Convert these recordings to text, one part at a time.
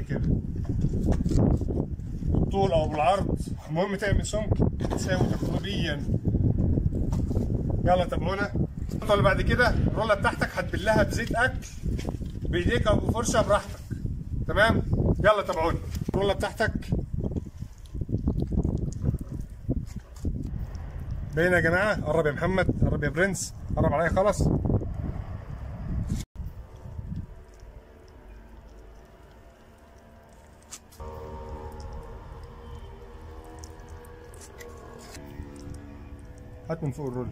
كده بالطول او بالعرض المهم تعمل سمك تساوي تقريبيا يلا تابعونا الخطوه اللي بعد كده الروله بتاعتك هتبلها بزيت اكل بايديك او بفرشه براحتك تمام يلا تابعونا الروله بتاعتك باين يا جماعه قرب يا محمد قرب يا برنس قرب عليا خلاص هات من فوق الرول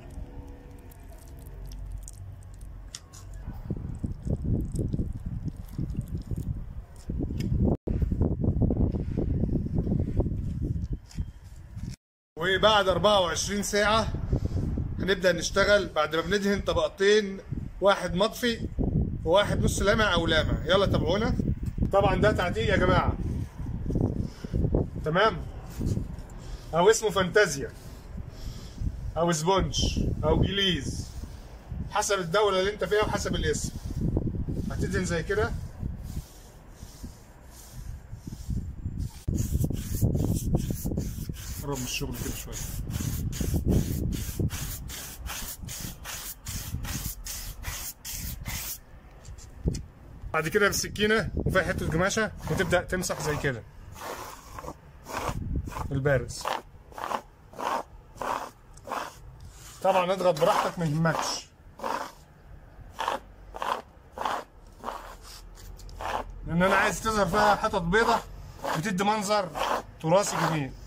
وبعد 24 ساعة هنبدأ نشتغل بعد ما بندهن طبقتين واحد مطفي وواحد نص لامع أو لامع يلا تابعونا طبعا ده تعتيق يا جماعة تمام أو اسمه فانتازيا او سبونج او جليز حسب الدولة اللي انت فيها وحسب الاسم هتدهن زي كده قرب من الشغل كده شوية بعد كده بالسكينة وفيها حتة قماشة وتبدأ تمسح زي كده البارز طبعا اضغط براحتك ما يهمكش لان انا عايز تظهر فيها حتت بيضة بتدي منظر تراثي جميل